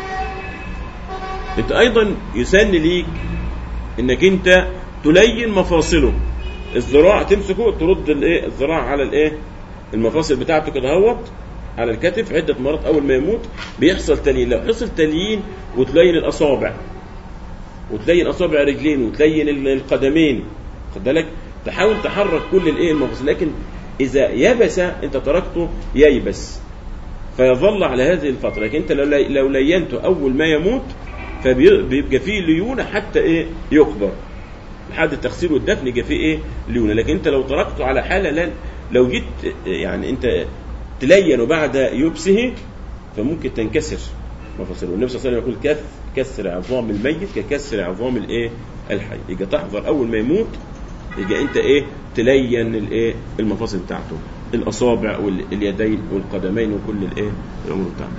انت ايضا يسن ليك انك انت تلين مفاصله الذراع تمسكه ترد الايه الذراع على الايه المفاصل بتاعته كده اهوت على الكتف عده مرات اول ما يموت بيحصل تليين لو حصل تليين وتلين الاصابع وتلين اصابع رجلين وتلين ال- القدمين خد بالك تحاول تحرك كل الايه المفاصل لكن اذا يبس انت تركته ييبس فيظل على هذه الفتره لكن انت لو لي- لو لينته اول ما يموت فبيبقى فيه ليونه حتى ايه يقبر لحد التغسيل والدفن يبقى فيه ايه ليونه لكن انت لو تركته على حاله لن لو جيت يعني انت تلينه بعد يبسه فممكن تنكسر مفاصله والنبي صلى الله عليه وسلم يقول كف كسر عظام الميت ككسر عظام الايه الحي يبقى تحذر اول ما يموت يبقى انت ايه تلين الايه المفاصل بتاعته الاصابع واليدين والقدمين وكل الايه الامور بتاعته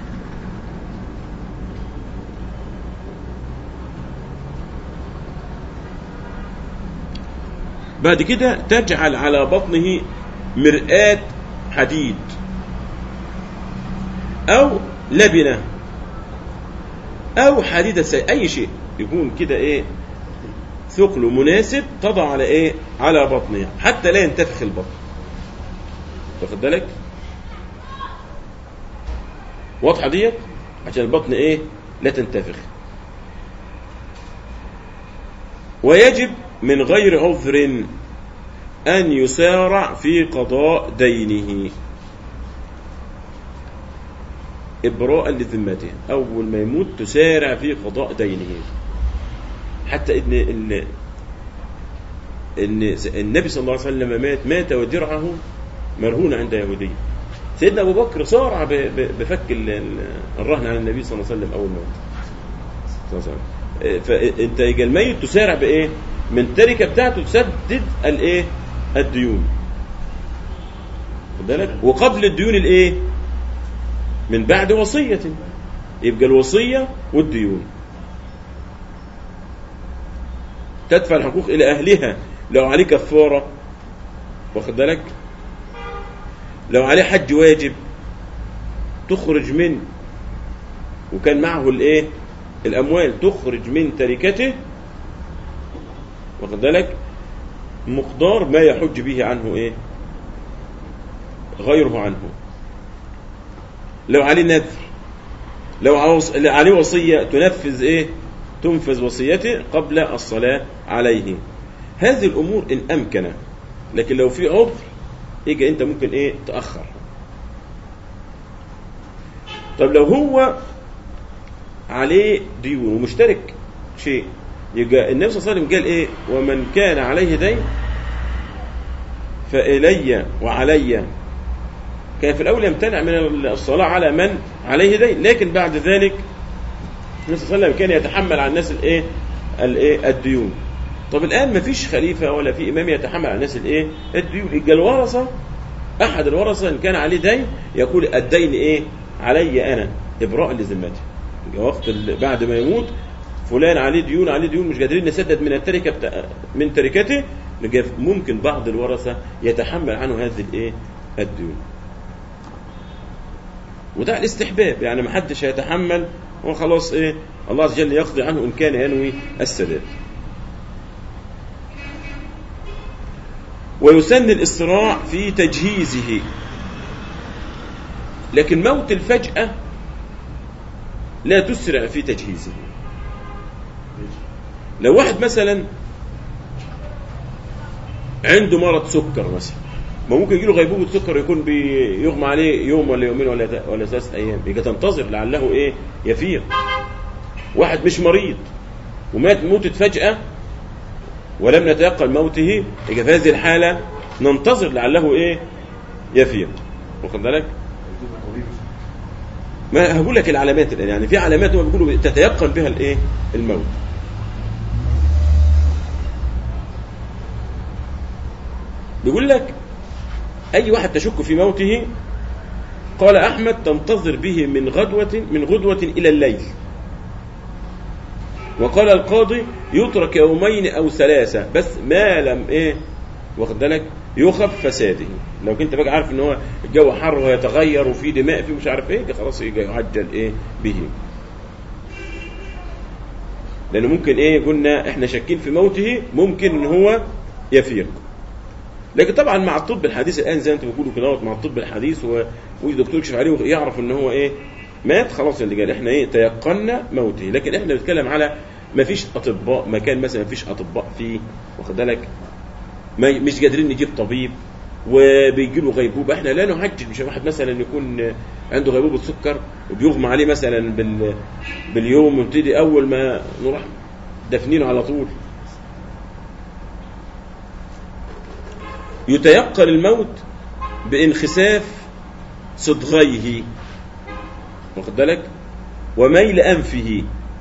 بعد كده تجعل على بطنه مرآة حديد أو لبنة أو حديدة سي... أي شيء يكون كده إيه ثقله مناسب تضع على إيه على بطنها حتى لا ينتفخ البطن واخد بالك واضحة ديت عشان البطن إيه لا تنتفخ ويجب من غير عذر أن يسارع في قضاء دينه إبراء لذمته أول ما يموت تسارع في قضاء دينه حتى إن إن إن النبي صلى الله عليه وسلم مات مات ودرعه مرهون عند يهودي سيدنا أبو بكر سارع ب- ب- بفك ال- ال- الرهن عن النبي صلى الله عليه وسلم أول ما مات صلى الله عليه وسلم فانت يجي الميت تسارع بايه؟ من تركه بتاعته تسدد الايه؟ الديون. خد بالك؟ وقبل الديون الايه؟ من بعد وصيه. يبقى الوصيه والديون. تدفع الحقوق الى اهلها لو عليه كفاره واخد بالك؟ لو عليه حج واجب تخرج من وكان معه الايه؟ الاموال تخرج من تركته واخد بالك مقدار ما يحج به عنه ايه غيره عنه لو عليه نذر لو عاوز- لو عليه وصية تنفذ ايه تنفذ وصيته قبل الصلاة عليه هذه الامور ان امكن لكن لو في عذر يجي انت ممكن ايه تأخر طب لو هو عليه ديون ومشترك شيء يبقى النبي صلى الله عليه وسلم قال ايه ومن كان عليه دين فإلي وعلي كان في الأول يمتنع من الصلاة على من عليه دين لكن بعد ذلك النبي صلى الله عليه وسلم كان يتحمل على الناس الايه الايه الديون طب الآن ما فيش خليفة ولا في إمام يتحمل على الناس الايه الديون يبقى الورثة أحد الورثة إن كان عليه دين يقول الدين ايه علي أنا إبراء لذمتي يبقى وقت ال- بعد ما يموت فلان عليه ديون عليه ديون مش قادرين نسدد من التركه بتا... من تركته نجي ممكن بعض الورثه يتحمل عنه هذه الايه الديون وده الاستحباب يعني ما حدش هيتحمل هو خلاص ايه الله عز وجل يقضي عنه ان كان ينوي السداد ويسن الاسراع في تجهيزه لكن موت الفجأة لا تسرع في تجهيزه لو واحد مثلا عنده مرض سكر مثلا ما ممكن يجيله غيبوبة سكر يكون بيغمى عليه يوم ولا يومين ولا ولا ثلاثة أيام يبقى تنتظر لعله إيه يفيق واحد مش مريض ومات موتة فجأة ولم نتيقن موته يبقى في هذه الحالة ننتظر لعله إيه يفيق واخد بالك؟ ما هقول لك العلامات الآن يعني في علامات هم بيقولوا تتيقن بها الايه الموت بيقول لك اي واحد تشك في موته قال احمد تنتظر به من غدوة من غدوة الى الليل وقال القاضي يترك يومين او ثلاثة بس ما لم ايه واخد بالك يخف فساده لو كنت بقى عارف ان هو الجو حر ويتغير وفي دماء فيه مش عارف ايه خلاص يجي يعجل ايه به لانه ممكن ايه قلنا احنا شاكين في موته ممكن ان هو يفيق لكن طبعا مع الطب الحديث الان زي ما انتم بتقولوا كده مع الطب الحديث و- ويجي دكتور يكشف عليه ويعرف ان هو ايه مات خلاص اللي قال احنا ايه تيقنا موته لكن احنا بنتكلم على ما فيش اطباء مكان مثلا ما فيش اطباء فيه واخد بالك ما مش قادرين نجيب طبيب وبيجي له غيبوبه احنا لا نعجل مش واحد مثلا يكون عنده غيبوبه سكر وبيغمى عليه مثلا بال باليوم ونبتدي اول ما نروح دفنينه على طول يتيقن الموت بانخساف صدغيه واخد بالك وميل انفه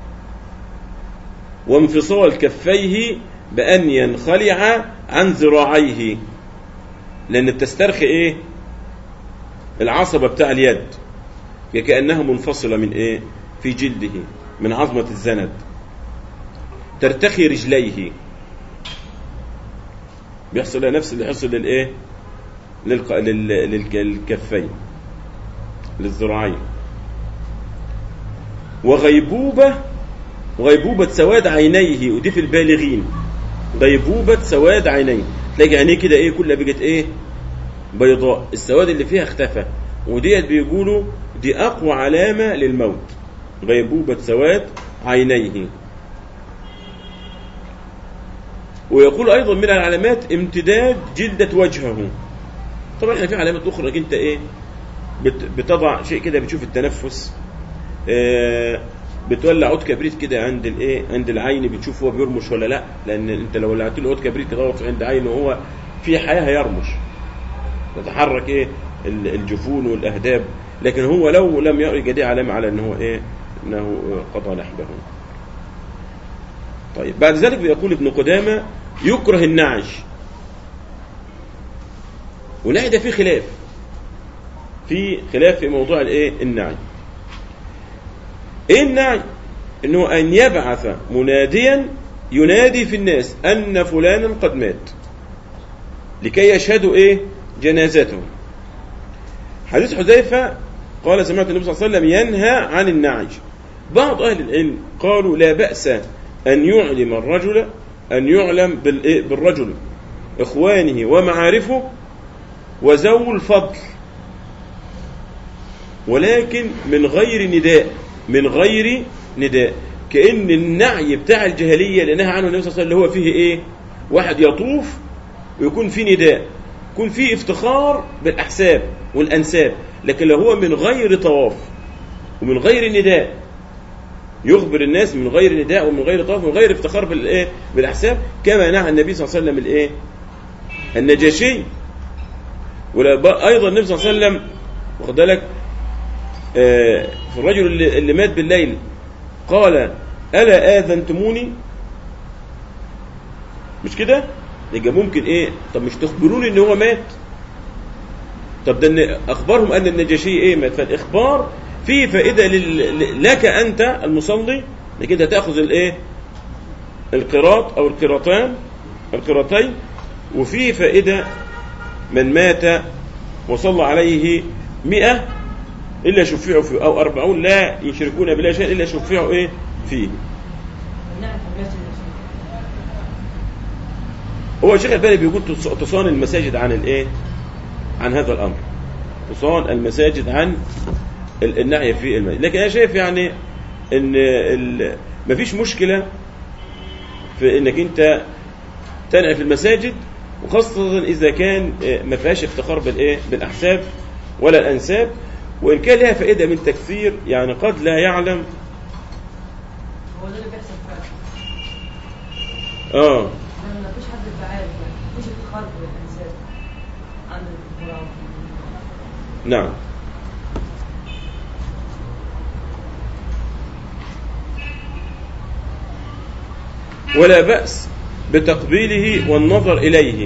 وانفصال كفيه بأن ينخلع عن ذراعيه لأن بتسترخي إيه العصبة بتاع اليد كأنها منفصلة من إيه في جلده من عظمة الزند ترتخي رجليه بيحصل لها نفس اللي يحصل للإيه للق... لل... للك- للكفين للذراعين وغيبوبة وغيبوبة سواد عينيه ودي في البالغين غيبوبة سواد عينيه تلاقي عينيه كده ايه كلها بقت ايه بيضاء السواد اللي فيها اختفى وديت بيقولوا دي اقوى علامة للموت غيبوبة سواد عينيه ويقول ايضا من العلامات امتداد جلدة وجهه طبعا احنا في علامات اخرى انك انت ايه بت- بتضع شيء كده بتشوف التنفس آه، بتولع عود كبريت كده عند الايه عند العين بتشوف هو بيرمش ولا لا لان انت لو ولعت له عود كبريت كده وقف عند عينه وهو في حياه هيرمش تتحرك ايه ال- الجفون والاهداب لكن هو لو لم يرى دي علامه على ان هو ايه انه قضى لحبه طيب بعد ذلك بيقول ابن قدامه يكره النعش والنعي ده فيه خلاف في خلاف في موضوع الايه النعي ايه النعي انه ان يبعث مناديا ينادي في الناس ان فلانا قد مات لكي يشهدوا ايه جنازته حديث حذيفه قال سمعت النبي صلى الله عليه وسلم ينهى عن النعي بعض اهل العلم قالوا لا باس ان يعلم الرجل ان يعلم بالإيه؟ بالرجل اخوانه ومعارفه وذوو الفضل ولكن من غير نداء من غير نداء كأن النعي بتاع الجاهلية اللي نهى عنه النبي صلى الله عليه وسلم اللي هو فيه ايه واحد يطوف ويكون فيه نداء يكون فيه افتخار بالأحساب والأنساب لكن لو هو من غير طواف ومن غير نداء يخبر الناس من غير نداء ومن غير طواف ومن غير افتخار بالايه بالاحساب كما نهى النبي صلى الله عليه وسلم الايه النجاشي ولا ايضا النبي صلى الله عليه وسلم واخد بالك آه، في الرجل اللي, اللي مات بالليل قال الا اذنتموني مش كده يبقى ممكن ايه طب مش تخبروني ان هو مات طب ده إن اخبارهم ان النجاشي ايه مات فالاخبار فيه فائده لل... ل- لك انت المصلي انك انت تاخذ الايه القراط او القراطان القراطين وفيه فائده من مات وصلى عليه مئة إلا شفعوا فيه أو أربعون لا يشركون بلا شيء إلا شفعوا إيه فيه نعم حاجات الرسول. هو الشيخ الباني بيقول تص- تصان المساجد عن الإيه عن هذا الأمر تصان المساجد عن ال- النعي في المسجد لكن انا شايف يعني ان ال- مفيش مشكله في انك انت تنعي في المساجد وخاصة إذا كان آه، ما فيهاش افتخار بالإيه؟ بالأحساب ولا الأنساب وإن كان لها فائدة من تكثير يعني قد لا يعلم هو ده اللي بيحصل فعلا آه لما ما فيش حد يبقى عارف يعني مفيش افتخار بالانسان عند الفقراء نعم ولا بأس بتقبيله والنظر إليه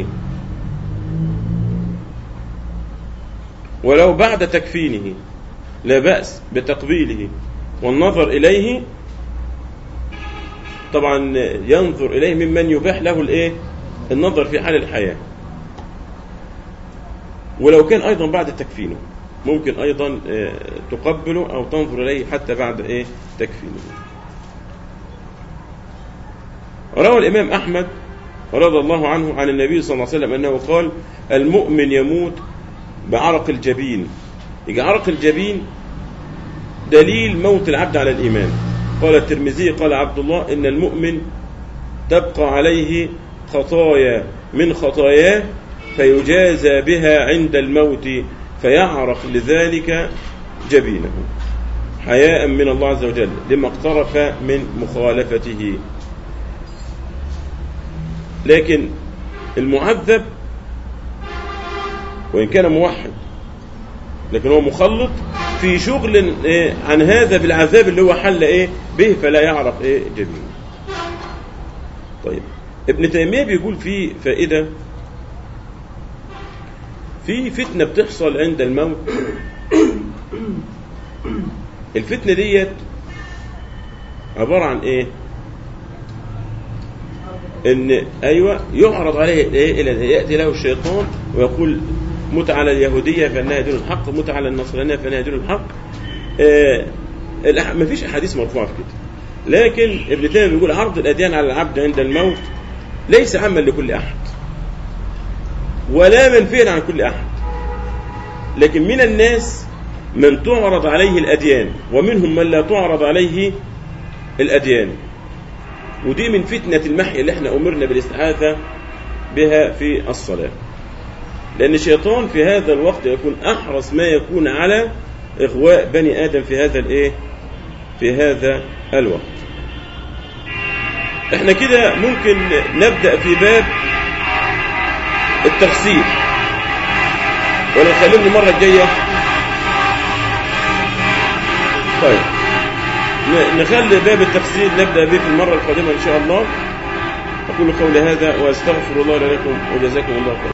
ولو بعد تكفينه لا بأس بتقبيله والنظر إليه طبعا ينظر إليه ممن يباح له الإيه النظر في حال الحياة ولو كان أيضا بعد تكفينه ممكن أيضا آه، تقبله أو تنظر إليه حتى بعد إيه تكفينه روى الإمام أحمد رضي الله عنه عن النبي صلى الله عليه وسلم أنه قال المؤمن يموت بعرق الجبين يجي عرق الجبين دليل موت العبد على الإيمان قال الترمذي قال عبد الله إن المؤمن تبقى عليه خطايا من خطاياه فيجازى بها عند الموت فيعرق لذلك جبينه حياء من الله عز وجل لما اقترف من مخالفته لكن المعذب وإن كان موحد لكن هو مخلط في شغل إيه عن هذا بالعذاب اللي هو حل ايه به فلا يعرف ايه جبينه طيب ابن تيمية بيقول في فائدة في فتنة بتحصل عند الموت الفتنة ديت عبارة عن ايه ان ايوه يعرض عليه ايه الى ياتي له الشيطان ويقول مت على اليهوديه فانها دين الحق مت على النصرانيه فانها دين الحق آه ما فيش احاديث مرفوعه في كده لكن ابن تيميه بيقول عرض الاديان على العبد عند الموت ليس عاما لكل احد ولا منفيا عن كل احد لكن من الناس من تعرض عليه الاديان ومنهم من لا تعرض عليه الاديان ودي من فتنة المحيا اللي احنا أمرنا بالاستعاذة بها في الصلاة لأن الشيطان في هذا الوقت يكون أحرص ما يكون على إغواء بني آدم في هذا الإيه؟ في هذا الوقت احنا كده ممكن نبدأ في باب التفسير ولا نخليه المرة الجاية طيب نخلي باب التفسير نبدأ به في المرة القادمة إن شاء الله أقول قولي هذا وأستغفر الله لكم وجزاكم الله خيرا